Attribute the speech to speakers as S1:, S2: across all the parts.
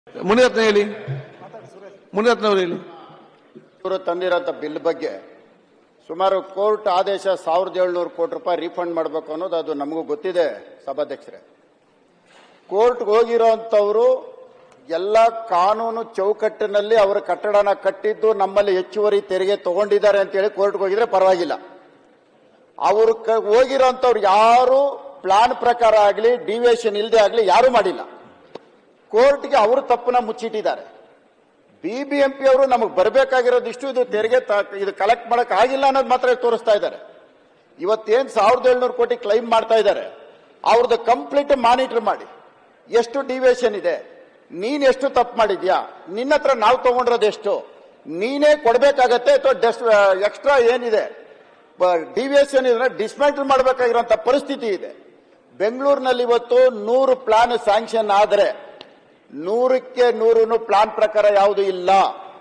S1: ಮುನಿರತ್ನ ಹೇಳಿ ಮುನಿರತ್ನ ಅವರು ಹೇಳಿ
S2: ಇವರು ತಂದಿರೋಂಥ ಬಿಲ್ ಬಗ್ಗೆ ಸುಮಾರು ಕೋರ್ಟ್ ಆದೇಶ ಸಾವಿರದ ಏಳ್ನೂರು ಕೋಟಿ ರೂಪಾಯಿ ರೀಫಂಡ್ ಮಾಡಬೇಕು ಅನ್ನೋದು ಅದು ನಮಗೂ ಗೊತ್ತಿದೆ ಸಭಾಧ್ಯಕ್ಷರೇ ಕೋರ್ಟ್ಗೆ ಹೋಗಿರೋಂಥವ್ರು ಎಲ್ಲ ಕಾನೂನು ಚೌಕಟ್ಟಿನಲ್ಲಿ ಅವರ ಕಟ್ಟಡನ ಕಟ್ಟಿದ್ದು ನಮ್ಮಲ್ಲಿ ಹೆಚ್ಚುವರಿ ತೆರಿಗೆ ತಗೊಂಡಿದ್ದಾರೆ ಅಂತೇಳಿ ಕೋರ್ಟ್ಗೆ ಹೋಗಿದ್ರೆ ಪರವಾಗಿಲ್ಲ ಅವರು ಹೋಗಿರೋಂಥವ್ರು ಯಾರು ಪ್ಲಾನ್ ಪ್ರಕಾರ ಆಗಲಿ ಡಿವಿಯೇಷನ್ ಇಲ್ಲದೆ ಆಗಲಿ ಯಾರು ಮಾಡಿಲ್ಲ ಕೋರ್ಟ್ಗೆ ಅವರು ತಪ್ಪನ್ನ ಮುಚ್ಚಿಟ್ಟಿದ್ದಾರೆ ಬಿಬಿಎಂಪಿ ಅವರು ನಮಗೆ ಬರಬೇಕಾಗಿರೋದಿಷ್ಟು ಇದು ತೆರಿಗೆ ತ- ಇದು ಕಲೆಕ್ಟ್ ಮಾಡಕ್ ಆಗಿಲ್ಲ ಅನ್ನೋದು ಮಾತ್ರ ತೋರಿಸ್ತಾ ಇದ್ದಾರೆ ಇವತ್ತೇನ್ ಸಾವಿರದ ಏಳ್ನೂರು ಕೋಟಿ ಕ್ಲೈಮ್ ಮಾಡ್ತಾ ಇದ್ದಾರೆ ಅವ್ರದ್ದು ಕಂಪ್ಲೀಟ್ ಮಾನಿಟರ್ ಮಾಡಿ ಎಷ್ಟು ಡಿವಿಯೇಷನ್ ಇದೆ ನೀನ್ ಎಷ್ಟು ತಪ್ಪು ಮಾಡಿದ್ಯಾ ನಿನ್ನ ಹತ್ರ ನಾವು ತಗೊಂಡಿರೋದು ಎಷ್ಟು ನೀನೇ ಕೊಡ್ಬೇಕಾಗತ್ತೆ ಅಥವಾ ಎಕ್ಸ್ಟ್ರಾ ಏನಿದೆ ಡಿವಿಯೇಷನ್ ಇದ್ರೆ ಡಿಸ್ಮೆಂಟಲ್ ಮಾಡಬೇಕಾಗಿರುವಂತ ಪರಿಸ್ಥಿತಿ ಇದೆ ಬೆಂಗಳೂರಿನಲ್ಲಿ ಇವತ್ತು ನೂರು ಪ್ಲಾನ್ ಸ್ಯಾಂಕ್ಷನ್ ಆದರೆ ನೂರಕ್ಕೆ ನೂರು ಪ್ಲಾನ್ ಪ್ರಕಾರ ಯಾವುದು ಇಲ್ಲ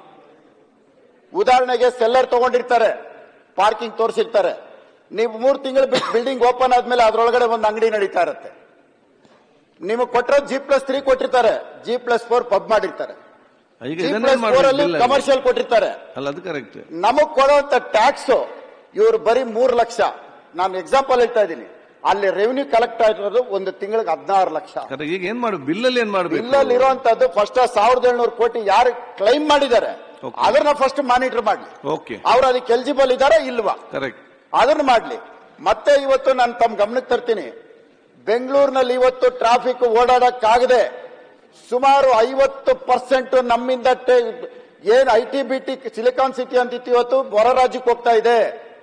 S2: ಉದಾಹರಣೆಗೆ ಸೆಲ್ಲರ್ ತಗೊಂಡಿರ್ತಾರೆ ಪಾರ್ಕಿಂಗ್ ತೋರಿಸಿರ್ತಾರೆ ನೀವು ಮೂರು ತಿಂಗಳು ಬಿಟ್ಟು ಬಿಲ್ಡಿಂಗ್ ಓಪನ್ ಆದ್ಮೇಲೆ ಅದ್ರೊಳಗಡೆ ಒಂದು ಅಂಗಡಿ ನಡೀತಾ ಇರುತ್ತೆ ನಿಮಗೆ ಕೊಟ್ಟರೆ ಜಿ ಪ್ಲಸ್ ತ್ರೀ ಕೊಟ್ಟಿರ್ತಾರೆ ಜಿ ಪ್ಲಸ್ ಫೋರ್ ಪಬ್ ಮಾಡಿರ್ತಾರೆ
S1: ಈಗ
S2: ಜಿ
S1: ಇದನ್ನೇ
S2: ಪ್ಲಸ್ ಫೋರ್ ಅಲ್ಲಿ
S1: ಮಾಡಿ
S2: ಕಮರ್ಷಿಯಲ್ ಕೊಟ್ಟಿರ್ತಾರೆ
S1: ಅಲ್ಲ ಅದು ಕರೆಕ್ಟ್
S2: ನಮಗ್ ಕೊಡುವಂತ ಟ್ಯಾಕ್ಸ್ ಇವರು ಬರೀ ಮೂರು ಲಕ್ಷ ನಾನು ಎಕ್ಸಾಂಪಲ್ ಹೇಳ್ತಾ ಇದ್ದೀನಿ ಅಲ್ಲಿ ರೆವಿನ್ಯೂ ಕಲೆಕ್ಟ್ ಆಗಿರೋದು ಒಂದು ತಿಂಗಳಿಗೆ ಹದಿನಾರು ಲಕ್ಷ
S1: ಕರೆಕ್ಟ್ ಈಗ ಏನ್ ಮಾಡು ಬಿಲ್ಲಲ್ಲಿ ಏನ್ ಮಾಡ್ಬೇಕು
S2: ಬಿಲ್ಲಲ್ಲಿ ಇರುವಂತದ್ದು ಫಸ್ಟ್ ಸಾವಿರದ ಏಳ್ನೂರು ಕೋಟಿ ಯಾರು ಕ್ಲೈಮ್ ಮಾಡಿದ್ದಾರೆ
S1: Okay.
S2: ಅದನ್ನ ಫಸ್ಟ್ ಮಾನಿಟರ್ ಮಾಡ್ಲಿ
S1: ಓಕೆ
S2: ಅವ್ರು ಅದಕ್ಕೆ ಎಲಿಜಿಬಲ್ ಇದಾರಾ ಇಲ್ವಾ
S1: ಕರೆಕ್ಟ್
S2: ಅದನ್ನ ಮಾಡ್ಲಿ ಮತ್ತೆ ಇವತ್ತು ನಾನು ತಮ್ಮ ಗಮನಕ್ಕೆ ತರ್ತೀನಿ ಬೆಂಗಳೂರಿನಲ್ಲಿ ಇವತ್ತು ಟ್ರಾಫಿಕ್ ಓಡಾಡಕ್ಕಾಗದೆ ಸುಮಾರು ಐವತ್ತು ಪರ್ಸೆಂಟ್ ನಮ್ಮಿಂದ ಟೆ- ಏನ್ I T B T silicon city ಅಂತಿತ್ತು ಇವತ್ತು ಹೊರ ರಾಜ್ಯಕ್ಕೆ ಹೋಗ್ತಾ ಇದೆ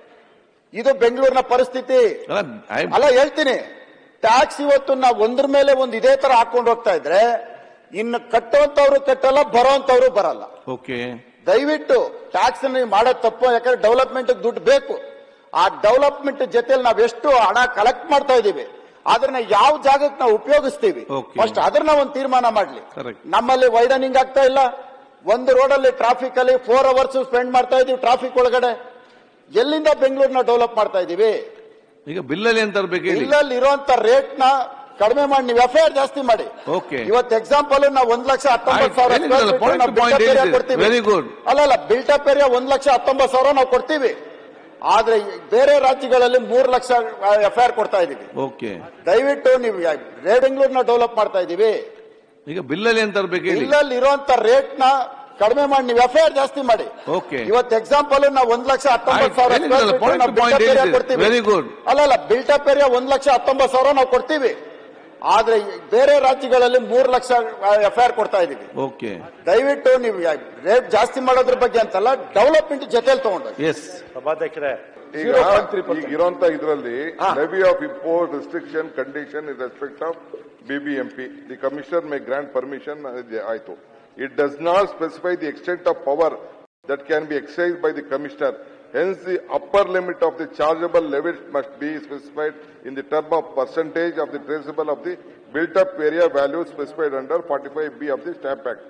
S2: ಇದು ಬೆಂಗಳೂರಿನ ಪರಿಸ್ಥಿತಿ
S1: ಅಲ್ಲ I-
S2: ಅಲ್ಲ ಹೇಳ್ತೀನಿ ಟ್ಯಾಕ್ಸ್ ಇವತ್ತು ನಾವು ಒಂದ್ರ ಮೇಲೆ ಒಂದು ಇದೇ ತರ ಹಾಕೊಂಡು ಹೋಗ್ತಾ ಇದ್ರೆ ಇನ್ನು ಕಟ್ಟುವಂತವ್ರು ಕಟ್ಟಲ್ಲ ಬರೋಂತವ್ರು ಬರಲ್ಲ
S1: ಓಕೆ
S2: ದಯವಿಟ್ಟು ಟ್ಯಾಕ್ಸ್ ನೀವು ಮಾಡೋದು ತಪ್ಪು ಯಾಕಂದ್ರೆ ಡೆವಲಪ್ಮೆಂಟ್ ದುಡ್ಡು ಬೇಕು ಆ ಡೆವಲಪ್ಮೆಂಟ್ ಜೊತೆಲಿ ನಾವು ಎಷ್ಟು ಹಣ ಕಲೆಕ್ಟ್ ಮಾಡ್ತಾ ಇದೀವಿ ಅದನ್ನ ಯಾವ ಜಾಗಕ್ಕೆ ನಾವು ಉಪಯೋಗಿಸ್ತೀವಿ
S1: Okay.
S2: ಫಸ್ಟ್ ಅದನ್ನ ಒಂದು ತೀರ್ಮಾನ ಮಾಡ್ಲಿ
S1: Correct.
S2: ನಮ್ಮಲ್ಲಿ ವೈಡನಿಂಗ್ ಆಗ್ತಾ ಇಲ್ಲ ಒಂದು ರೋಡಲ್ಲಿ ಟ್ರಾಫಿಕ್ ಅಲ್ಲಿ ಫೋರ್ ಅವರ್ಸ್ ಸ್ಪೆಂಡ್ ಮಾಡ್ತಾ ಇದೀವಿ ಟ್ರಾಫಿಕ್ ಒಳಗಡೆ ಎಲ್ಲಿಂದ ಬೆಂಗಳೂರಿನ ಡೆವಲಪ್ ಮಾಡ್ತಾ ಇದೀವಿ
S1: ಈಗ ಬಿಲ್ಲಲ್ಲಿ ಏನ್ ತರ್ಬೇಕು ಹೇಳಿ
S2: ಇಲ್ಲಲ್ಲಿ ಇರುವಂತ ರೇಟ್ ನ ಕಡಿಮೆ ಮಾಡಿ ನೀವು ಎಫ್ ಜಾಸ್ತಿ ಮಾಡಿ
S1: Okay.
S2: ಇವತ್ತು ಎಕ್ಸಾಂಪಲ್ ನಾವು ಒಂದ್ ಲಕ್ಷ ಹತ್ತೊಂಬತ್ತು
S1: ಆಯ್ತು,
S2: ಸಾವಿರ
S1: ಹೇಳಿದ್ರಲ್ಲ,
S2: square feet
S1: point
S2: ನಾವು
S1: to point
S2: built up area
S1: ಹೇಳಿದ್ರಿ.
S2: ಕೊಡ್ತೀವಿ.
S1: Very good.
S2: ಅಲ್ಲ ಅಲ್ಲ ಬಿಲ್ಟಪ್ ಏರಿಯಾ ಒಂದ್ ಲಕ್ಷ ಹತ್ತೊಂಬತ್ತು ಸಾವಿರ ನಾವು ಕೊಡ್ತೀವಿ ಆದ್ರೆ ಈ ಬೇರೆ ರಾಜ್ಯಗಳಲ್ಲಿ ಮೂರು ಲಕ್ಷ ಎಫ್ ಕೊಡ್ತಾ ಇದೀವಿ
S1: ಓಕೆ
S2: ದಯವಿಟ್ಟು ನೀವು ರೇ ಬೆಂಗಳೂರಿನ ಡೆವಲಪ್ ಮಾಡ್ತಾ ಇದೀವಿ
S1: ಈಗ ಬಿಲ್ಲಲ್ಲಿ ಏನ್ ತರ್ಬೇಕು ಹೇಳಿ
S2: ಇಲ್ಲಲ್ಲಿ ಇರುವಂತ ರೇಟ್ ನ ಕಡಿಮೆ ಮಾಡಿ ನೀವು ಎಫ್ ಜಾಸ್ತಿ ಮಾಡಿ
S1: Okay.
S2: ಇವತ್ತು ಎಕ್ಸಾಂಪಲ್ ನಾವು ಒಂದ್ ಲಕ್ಷ ಹತ್ತೊಂಬತ್ತು
S1: ಆಯ್ತು,
S2: ಸಾವಿರ
S1: ಹೇಳಿದ್ರಲ್ಲ,
S2: square feet
S1: point
S2: ನಾವು
S1: to point
S2: built up area
S1: ಹೇಳಿದ್ರಿ.
S2: ಕೊಡ್ತೀವಿ.
S1: Very good.
S2: ಅಲ್ಲ ಅಲ್ಲ ಬಿಲ್ಟಪ್ ಏರಿಯಾ ಒಂದ್ ಲಕ್ಷ ಹತ್ತೊಂಬತ್ತು ಸಾವಿರ ನಾವು ಕೊಡ್ತೀವಿ ಆದ್ರೆ ಈ ಬೇರೆ ರಾಜ್ಯಗಳಲ್ಲಿ ಮೂರು ಲಕ್ಷ ಎಫ್ ಕೊಡ್ತಾ ಇದೀವಿ
S1: ಓಕೆ
S2: ದಯವಿಟ್ಟು ನೀವು ರೇಟ್ ಜಾಸ್ತಿ ಮಾಡೋದ್ರ ಬಗ್ಗೆ ಅಂತಲ್ಲ ಡೆವಲಪ್ಮೆಂಟ್ ಜೊತೆಲಿ ತಗೊಂಡು
S1: ಎಸ್
S3: ಸಭಾಧ್ಯಕ್ಷರೇ
S4: ಈಗ
S3: ಜೀರೋ ಪಾಯಿಂಟ್ ತ್ರೀ
S4: ಈಗ ಇರುವಂತ ಇದರಲ್ಲಿ levy of import restriction condition in respect of BBMP the commissioner may grant permission ಆಯ್ತು it does not specify the extent of power that can be excise by the commissioner hence the upper limit of the chargeable levy must be specified in the term of percentage of the traceable of the built up area value specified under forty five B of the stamp act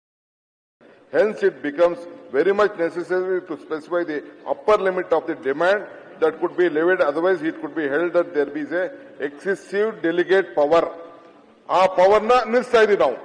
S4: Hence, it becomes very much necessary to specify the upper limit of the demand that could be levied. Otherwise, it could be held that there is a excessive delegate power. ಆ ಪವರ್ನ ನಿಲ್ಲಿಸ್ತಾ ಇದೀವಿ ನಾವು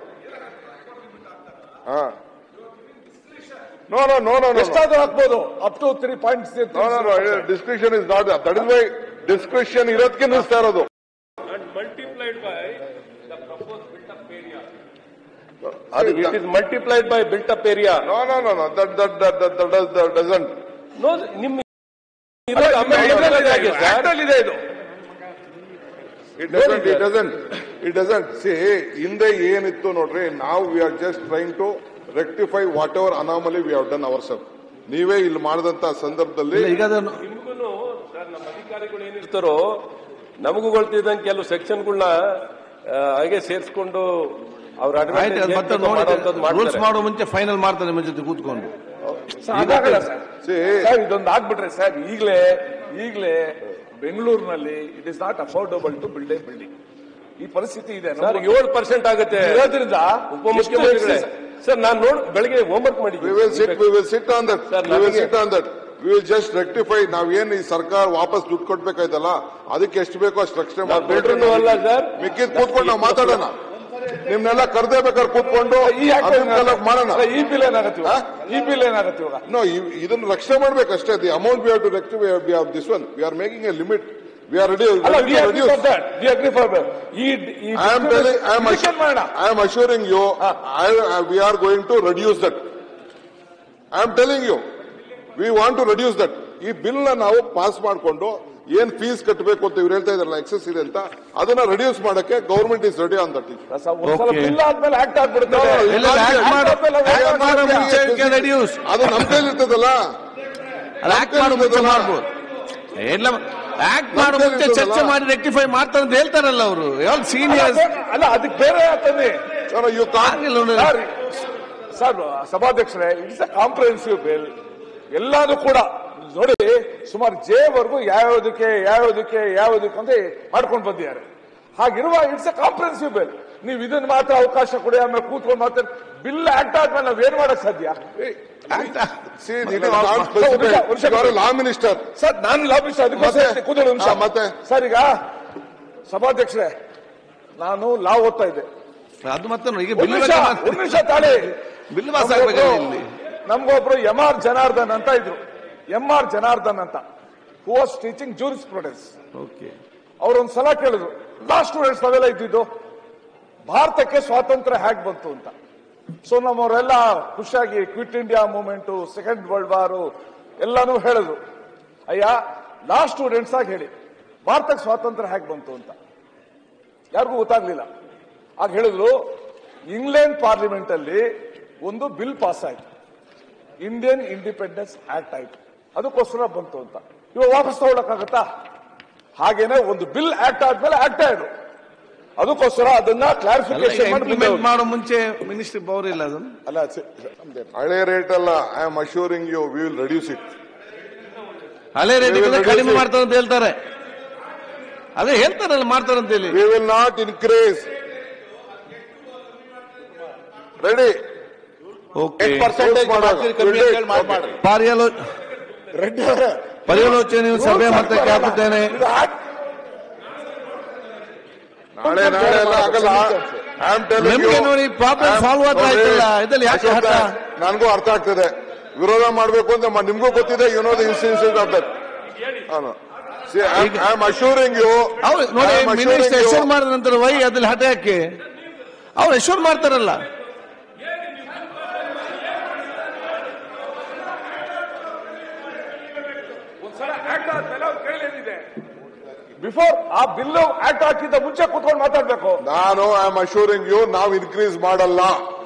S4: no no no no
S3: ಎಷ್ಟಾದ್ರೂ ಹಾಕ್ಬೋದು up to three point
S4: no no no discretion is not that is why discretion ಇರೋದಕ್ಕೆ ನಿಲ್ಲಿಸ್ತಾ ಇರೋದು
S5: multiplied by the proposed built-up area.
S4: ಅದು
S5: It is multiplied by built-up area.
S4: No no no no that that that that doesn't
S5: No, ನಿಮ್ ಇರೋದು amendment ಅಲ್ಲಿ ಆಗಿದೆ, sir.
S3: ಇದೆ ಇದು
S4: It doesn't, it doesn't, it doesn't. See, ಹಿಂದೆ ಏನಿತ್ತು ನೋಡ್ರಿ ನಾವು we are just trying to rectify whatever anomaly we have done ourselves ನೀವೇ ಇಲ್ಲಿ ಮಾಡಿದಂತ ಸಂದರ್ಭದಲ್ಲಿ
S1: ಇಲ್ಲ ಈಗ ಅದನ್ನು
S5: ನಿಮ್ಗೂನು ಸರ್ ನಮ್ಮ ಅಧಿಕಾರಿಗಳು ಏನಿರ್ತಾರೋ ನಮಗೂ ಗೊತ್ತಿದ್ದಂಗೆ ಕೆಲವು ಸೆಕ್ಷನ್ಗಳನ್ನ ಹಾಗೆ ಸೇರಿಸ್ಕೊಂಡು ಅವ್ರ
S1: ಆಯ್ತು ಅದು ಮತ್ತೆ ನೋಡಿ ರೂಲ್ಸ್ ಮಾಡೋ ಮುಂಚೆ ಫೈನಲ್ ಮಾಡ್ತಾರೆ ನಿಮ್ಮ ಜೊತೆ ಕೂತ್ಕೊಂಡು
S3: ಅದಾಗಲ್ಲ ಸರ್
S4: See,
S3: ಸರ್ ಇದೊಂದು ಆಗ್ಬಿಟ್ರೆ ಸರ್ ಈಗಲೇ ಈಗಲೇ ಬೆಂಗಳೂರಿನಲ್ಲಿ it is not affordable to build a building ಈ ಪರಿಸ್ಥಿತಿ ಇದೆ
S5: ಸರ್ ಏಳು ಪರ್ಸೆಂಟ್ ಆಗುತ್ತೆ
S3: ಇರೋದ್ರಿಂದ
S5: ಉಪಮುಖ್ಯಮಂತ್ರಿಗಳೇ ಸರ್ ನಾನು ನೋಡ್ ಬೆಳಗ್ಗೆ ಹೋಮ್ವರ್ಕ್
S4: we will sit,
S5: ಮಾಡಿದ್ದೀನಿ
S4: we will sit on that,
S5: Sir,
S4: we will
S5: ನಮಗೆ-
S4: sit on that. We will just rectify, ನಾವೇನ್ ಈ ಸರ್ಕಾರ ವಾಪಸ್ ದುಡ್ಡು ಕೊಡ್ಬೇಕಾಯ್ತಲ್ಲ ಅದಕ್ಕೆ ಎಷ್ಟು ಬೇಕೋ ಅಷ್ಟು ರಕ್ಷಣೆ
S5: ನಾವು ಬಿಲ್ಡ್ರನ್ನು ಅಲ್ಲ ಸರ್
S4: ಮಿಕ್ಕಿದ್ ಕೂತ್ಕೊಂಡು ನಾವು ಮಾತಾಡೋಣ ನಿಮ್ನೆಲ್ಲ ಕರ್ದೇ ಬೇಕಾದ್ರೆ ಕೂತ್ಕೊಂಡು
S3: ಈ act
S4: ಅದನ್ನೆಲ್ಲ ಮಾಡೋಣ
S3: ಅಲ್ಲ, ಈ ಬಿಲ್ ಏನಾಗತ್ತೆ ಇವಾಗ ಈ ಬಿಲ್ ಏನಾಗತ್ತೆ ಇವಾಗ
S4: ನೋ ಇದನ್ನ ರಕ್ಷಣೆ ಮಾಡ್ಬೇಕಷ್ಟೇ the amount we have to rectify we have this one we are making a limit we are ready
S3: ಅಲ್ಲ we agree for that we agree for ಈ ಈ
S4: I am telling, I am,
S3: discussion ಮಾಡೋಣ
S4: I am assuring you, I, I, we are going to reduce that. I am telling you, we want to reduce that. ಈ bill ನ ನಾವು pass ಮಾಡಿಕೊಂಡು ಏನ್ fees ಕಟ್ಟಬೇಕು ಅಂತ ಇವ್ರು ಹೇಳ್ತಾ ಇದಾರಲ್ಲ ಎಕ್ಸೆಸ್ ಇದೆ ಅಂತ ಅದನ್ನ ರೆಡ್ಯೂಸ್ ಮಾಡಕ್ಕೆ government is ready on that
S3: ಒಂದ್ಸಲ
S1: Okay.
S3: ಬಿಲ್ ಆದ್ಮೇಲೆ ಆಕ್ಟ್ ಆಗ್ಬಿಡುತ್ತೆ
S4: No, no,
S1: ಇಲ್ಲ, act ಮಾಡು- act ಮಾಡೋ ಮುಂಚೆ you can reduce.
S4: ಅದು ನಮ್ ಕೈಲಿ ಇರ್ತದಲ್ಲ
S1: ಅಲ್ಲ ಆಕ್ಟ್ ಮಾಡೋ ಮುಂಚೆ ಮಾಡ್ಬೋದು ಎಲ್ಲ ಆಕ್ಟ್ ಮಾಡೋ ಮುಂಚೆ ಚರ್ಚೆ ಮಾಡಿ ರೆಕ್ಟಿಫೈ ಮಾಡ್ತಾರೆ ಅಂತ ಹೇಳ್ತಾರಲ್ಲ ಅವರು ಯಾವ ಸೀನಿಯರ್ಸ್
S3: ಅಲ್ಲ ಅದಕ್ಕೆ ಬೇರೆ ಆಗ್ತದೆ
S4: ಯು ಕಾನ್
S1: ಆಗಿಲ್ಲ ನೋಡಿ.
S3: ಸರ್ ಸರ್ ಸಭಾಧ್ಯಕ್ಷರೇ ಇಟ್ಸ್ ಅ ಕಾಂಪ್ರಹೆನ್ಸಿವ್ ಬಿಲ್ ಎಲ್ಲಾನು ಕೂಡ ನೋಡಿ ಸುಮಾರು ಜೆ ವರ್ಗು ಯಾವ್ಯಾವುದಕ್ಕೆ ಯಾವ್ಯಾವುದಕ್ಕೆ ಯಾವ್ಯಾವುದಕ್ಕೆ ಅಂತ ಮಾಡ್ಕೊಂಡು ಬಂದಿದ್ದಾರೆ ಹಾಗಿರುವ ಇಟ್ಸ್ ಅ ಕಾಂಪ್ರಹೆನ್ಸಿವ್ ಬಿಲ್ ನೀವು ಇದನ್ನ ಮಾತ್ರ ಅವಕಾಶ ಕೊಡಿ ಆಮೇಲೆ ಕೂತ್ಕೊಂಡು ಮಾತಾಡಿ ಬಿಲ್ ಆಕ್ಟ್ ಆದ್ಮೇಲೆ ನಾವ್ ಏನ್ ಮಾಡಕ್ ಸಾಧ್ಯ
S4: ಲಾ ಮಿನಿಸ್ಟರ್
S3: ಸರ್ ನಾನು ಲಾಬಿಸ್ ಅದಕ್ಕೋಸ್ಕರ
S4: ಮತ್ತೆ?
S3: ಕೂತ್ಕೊಳ್ಳಿ ಒಂದು ನಿಮಿಷ
S4: ಹಾ, ಮತ್ತೆ?
S3: ಸರ್ ಈಗ ಸಭಾಧ್ಯಕ್ಷರೇ ನಾನು ಲಾ ಓದ್ತಾ ಇದ್ದೆ
S1: ಅದು ಮತ್ತೆ ನೋಡಿ, ಈಗ
S3: ಒಂದ್
S1: ಬಿಲ್
S3: ನಿಮಿಷ ಒಂದ್ ನಿಮಿಷ ತಾಳಿ
S1: ಬಿಲ್ ಪಾಸ್ ಆಗ್ಬೇಕಲ್ಲ ಇಲ್ಲಿ
S3: ನಮ್ಗೊಬ್ರು ಎಂ ಆರ್ ಜನಾರ್ದನ್ ಅಂತ ಇದ್ರು ಎಂ ಆರ್ ಜನಾರ್ದನ್ ಅಂತ who was teaching jurisprudence
S1: okay
S3: ಅವ್ರೊಂದ್ ಸಲ ಕೇಳಿದ್ರು ಲಾ ಸ್ಟೂಡೆಂಟ್ಸ್ ನಾವೆಲ್ಲ ಇದ್ದಿದ್ದು ಭಾರತಕ್ಕೆ ಸ್ವಾತಂತ್ರ್ಯ ಹೇಗ್ ಬಂತು ಅಂತ ಸೊ ನಮ್ಮವರೆಲ್ಲ ಖುಷಿಯಾಗಿ quit India movement second world war ಎಲ್ಲಾನು ಹೇಳಿದ್ರು ಅಯ್ಯ ಲಾ ಸ್ಟೂಡೆಂಟ್ಸ್ ಆಗಿ ಹೇಳಿ ಭಾರತಕ್ಕೆ ಸ್ವಾತಂತ್ರ್ಯ ಹೇಗ್ ಬಂತು ಅಂತ ಯಾರಿಗೂ ಗೊತ್ತಾಗ್ಲಿಲ್ಲ ಆಗ ಹೇಳಿದ್ರು ಇಂಗ್ಲೆಂಡ್ ಪಾರ್ಲಿಮೆಂಟ್ ಅಲ್ಲಿ ಒಂದು ಬಿಲ್ ಪಾಸ್ ಆಯ್ತು ಇಂಡಿಯನ್ ಇಂಡಿಪೆಂಡೆನ್ಸ್ ಆಕ್ಟ್ ಆಯ್ತು ಅದಕ್ಕೋಸ್ಕರ ಬಂತು ಅಂತ ಇವಾಗ ವಾಪಸ್ ತಗೊಳಕ್ಕಾಗತ್ತಾ ಹಾಗೇನೆ ಒಂದು ಬಿಲ್ ಆಕ್ಟ್ ಆದ್ಮೇಲೆ ಆಕ್ಟ್ ಆಯ್ತು ಅದಕ್ಕೋಸ್ಕರ ಅದನ್ನ ಕ್ಲಾರಿಫಿಕೇಶನ್
S1: ಇಂಪ್ಲಿಮೆಂಟ್ ಮಾಡೋ ಮುಂಚೆ ಮಿನಿಸ್ಟ್ರಿ ಪವರ್ ಇಲ್ಲ ಅದನ್ನು
S3: ಅಲ್ಲ ಸಿ- ನಮ್ದೇನು?
S4: ಹಳೆ ರೇಟ್ ಅಲ್ಲ I am assuring you we will reduce it
S1: ಹಳೆ ರೇಟಿಗಿಂತ
S4: reduce
S1: ಕಡಿಮೆ
S4: it.
S1: ಮಾಡ್ತಾರೆ ಅಂತ ಹೇಳ್ತಾರೆ ಅದೇ ಹೇಳ್ತಾರಲ್ಲ ಮಾಡ್ತಾರೆ ಅಂತ ಹೇಳಿ
S4: we will not increase ready
S1: okay
S2: percentage
S1: ಪಾರ್ಯಾಲೋ
S2: ರೆಡ್ಡಿ ಅವರೇ
S1: ಪರ್ಯಾಲೋಚನೆ ಸಭೆ ಮತಕ್ಕೆ ಹಾಕುತ್ತೇನೆ
S3: ಇದು ಆಕ್ಟ್
S4: ನಾಳೆ ನಾಳೆ ಎಲ್ಲ ಆಗಲ್ಲ ಐ ಆಮ್
S1: ನಿಮ್ಗೆ ನೋಡಿ problem solve ಆದ್ರೆ ಆಯ್ತಲ್ಲ. ಇದ್ರಲ್ಲಿ ಯಾಕೆ ಹಠ?
S4: ನನಗೂ ಅರ್ಥ ಆಗ್ತದೆ ವಿರೋಧ ಮಾಡಬೇಕು ಅಂತ ಮ- ನಿಮ್ಗೂ ಗೊತ್ತಿದೆ you know the incidence of that I am assuring you
S1: ಅವ್ರು ನೋಡಿ ಮಿನಿಸ್ಟರ್ ಎಶ್ಯೂರ್ ಮಾಡಿದ ನಂತರ ವೈ ಅದ್ರಲ್ಲಿ ಹಠ ಯಾಕೆ ಅವ್ರು ಎಶ್ಯೂರ್ ಮಾಡ್ತಾರಲ್ಲ
S3: ಒಂದ್ಸಲ ಆಕ್ಟ್ ಆದ್ಮೇಲೆ ಅವ್ರ ಕೈಲೇನಿದೆ ಬಿಫೋರ್ ಆ ಬಿಲ್ ಆಕ್ಟ್ ಹಾಕಿದ್ದ ಮುಂಚೆ ಕೂತ್ಕೊಂಡು ಮಾತಾಡ್ಬೇಕು
S4: ನಾನು ಐ ಆಮ್ ಅಶ್ಯೂರಿಂಗ್ ಯು ನಾವು ಇನ್ಕ್ರೀಸ್ ಮಾಡಲ್ಲ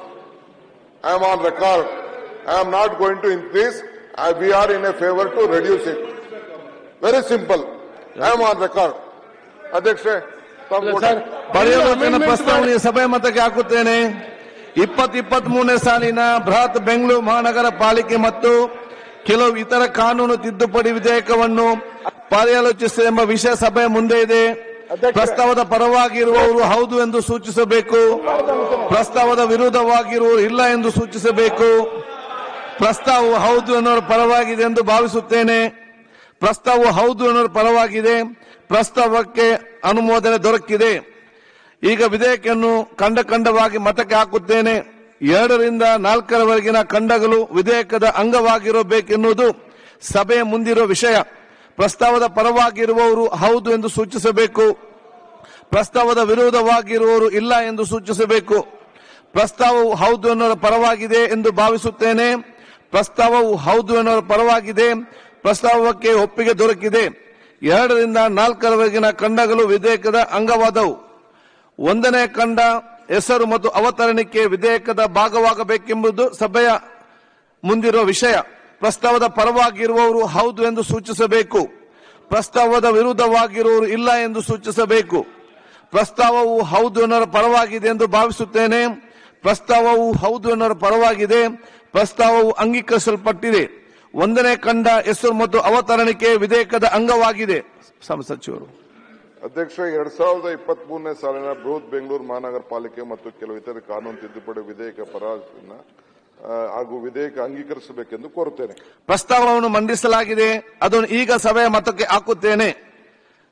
S4: I am on record I am not going to increase we are in a favour to reduce it very simple I am on record ಅಧ್ಯಕ್ಷೆ ತಾವು ಕೊಡಿ.
S1: ಪರ್ಯಾಲೋಚನಾ ಪ್ರಸ್ತಾವನೆ ಸಭೆ ಮತಕ್ಕೆ ಹಾಕುತ್ತೇನೆ ಇಪ್ಪತ್ ಇಪ್ಪತ್ತ್ ಮೂರನೇ ಸಾಲಿನ ಬೃಹತ್ ಬೆಂಗಳೂರು ಮಹಾನಗರ ಪಾಲಿಕೆ ಮತ್ತು ಕೆಲವು ಇತರ ಕಾನೂನು ತಿದ್ದುಪಡಿ ವಿಧೇಯಕವನ್ನು ಪರ್ಯಾಲೋಚಿಸಿದೆ ಎಂಬ ವಿಷಯ ಸಭೆಯ ಮುಂದೆ ಇದೆ ಪ್ರಸ್ತಾವದ ಪರವಾಗಿರುವವರು ಹೌದು ಎಂದು ಸೂಚಿಸಬೇಕು ಪ್ರಸ್ತಾವದ ವಿರುದ್ಧವಾಗಿರುವವರು ಇಲ್ಲ ಎಂದು ಸೂಚಿಸಬೇಕು ಪ್ರಸ್ತಾವವು ಹೌದು ಎನ್ನುವರ ಪರವಾಗಿದೆ ಎಂದು ಭಾವಿಸುತ್ತೇನೆ ಪ್ರಸ್ತಾವವು ಹೌದು ಎನ್ನುವರ ಪರವಾಗಿದೆ ಪ್ರಸ್ತಾವಕ್ಕೆ ಅನುಮೋದನೆ ದೊರಕಿದೆ ಈಗ ವಿಧೇಯಕವನ್ನು ಖಂಡ ಖಂಡವಾಗಿ ಮತಕ್ಕೆ ಹಾಕುತ್ತೇನೆ ಎರಡರಿಂದ ನಾಲ್ಕರವರೆಗಿನ ಖಂಡಗಳು ವಿಧೇಯಕದ ಅಂಗವಾಗಿರಬೇಕೆನ್ನುವುದು ಸಭೆಯ ಮುಂದಿರುವ ವಿಷಯ ಪ್ರಸ್ತಾವದ ಪರವಾಗಿರುವವರು ಹೌದು ಎಂದು ಸೂಚಿಸಬೇಕು ಪ್ರಸ್ತಾವದ ವಿರೋಧವಾಗಿರುವವರು ಇಲ್ಲ ಎಂದು ಸೂಚಿಸಬೇಕು ಪ್ರಸ್ತಾವವು ಹೌದು ಎನ್ನುವ ಪರವಾಗಿದೆ ಎಂದು ಭಾವಿಸುತ್ತೇನೆ ಪ್ರಸ್ತಾವವು ಹೌದು ಎನ್ನುವ ಪರವಾಗಿದೆ ಪ್ರಸ್ತಾವಕ್ಕೆ ಒಪ್ಪಿಗೆ ದೊರಕಿದೆ ಎರಡರಿಂದ ನಾಲ್ಕರವರೆಗಿನ ಖಂಡಗಳು ವಿಧೇಯಕದ ಅಂಗವಾದವು ಒಂದನೇ ಖಂಡ ಹೆಸರು ಮತ್ತು ಅವತರಣಿಕೆ ವಿಧೇಯಕದ ಭಾಗವಾಗಬೇಕೆಂಬುದು ಸಭೆಯ ಮುಂದಿರುವ ವಿಷಯ ಪ್ರಸ್ತಾವದ ಪರವಾಗಿರುವವರು ಹೌದು ಎಂದು ಸೂಚಿಸಬೇಕು ಪ್ರಸ್ತಾವದ ವಿರುದ್ಧವಾಗಿರುವವರು ಇಲ್ಲ ಎಂದು ಸೂಚಿಸಬೇಕು ಪ್ರಸ್ತಾವವು ಹೌದು ಎನ್ನುವ ಪರವಾಗಿದೆ ಎಂದು ಭಾವಿಸುತ್ತೇನೆ ಪ್ರಸ್ತಾವವು ಹೌದು ಎನ್ನುವ ಪರವಾಗಿದೆ ಪ್ರಸ್ತಾವವು ಅಂಗೀಕರಿಸಲ್ಪಟ್ಟಿದೆ ಒಂದನೇ ಖಂಡ ಹೆಸರು ಮತ್ತು ಅವತರಣಿಕೆ ವಿಧೇಯಕದ ಅಂಗವಾಗಿದೆ ಸಮ ಸಚಿವರು
S4: ಅಧ್ಯಕ್ಷ ಎರಡ್ ಸಾವಿರದ ಇಪ್ಪತ್ತ್ ಮೂರನೇ ಸಾಲಿನ ಬೃಹತ್ ಬೆಂಗಳೂರು ಮಹಾನಗರ ಪಾಲಿಕೆ ಮತ್ತು ಕೆಲವು ಇತರ ಕಾನೂನು ತಿದ್ದುಪಡಿ ವಿಧೇಯಕ ಪರಾಜನ ಹಾಗೂ ವಿಧೇಯಕ ಅಂಗೀಕರಿಸಬೇಕೆಂದು ಕೋರುತ್ತೇನೆ
S1: ಪ್ರಸ್ತಾವವನ್ನು ಮಂಡಿಸಲಾಗಿದೆ ಅದನ್ನು ಈಗ ಸಭೆಯ ಮತಕ್ಕೆ ಹಾಕುತ್ತೇನೆ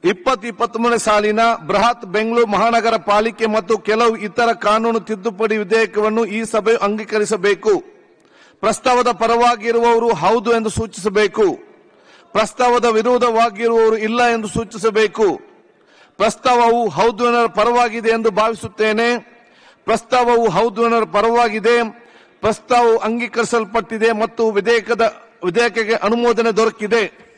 S1: ಇಪ್ಪತ್ತು ಇಪ್ಪತ್ಮೂರನೇ ಸಾಲಿನ ಬೃಹತ್ ಬೆಂಗಳೂರು ಮಹಾನಗರ ಪಾಲಿಕೆ ಮತ್ತು ಕೆಲವು ಇತರ ಕಾನೂನು ತಿದ್ದುಪಡಿ ವಿಧೇಯಕವನ್ನು ಈ ಸಭೆ ಅಂಗೀಕರಿಸಬೇಕು ಪ್ರಸ್ತಾವದ ಪರವಾಗಿರುವವರು ಹೌದು ಎಂದು ಸೂಚಿಸಬೇಕು ಪ್ರಸ್ತಾವದ ವಿರೋಧವಾಗಿರುವವರು ಇಲ್ಲ ಎಂದು ಸೂಚಿಸಬೇಕು ಪ್ರಸ್ತಾವವು ಹೌದು ಎನ್ನುವ ಪರವಾಗಿದೆ ಎಂದು ಭಾವಿಸುತ್ತೇನೆ ಪ್ರಸ್ತಾವವು ಹೌದು ಎನ್ನುವ ಪರವಾಗಿದೆ ಪ್ರಸ್ತಾವವು ಅಂಗೀಕರಿಸಲ್ಪಟ್ಟಿದೆ ಮತ್ತು ವಿಧೇಯಕದ ವಿಧೇಯಕಕ್ಕೆ ಅನುಮೋದನೆ ದೊರಕಿದೆ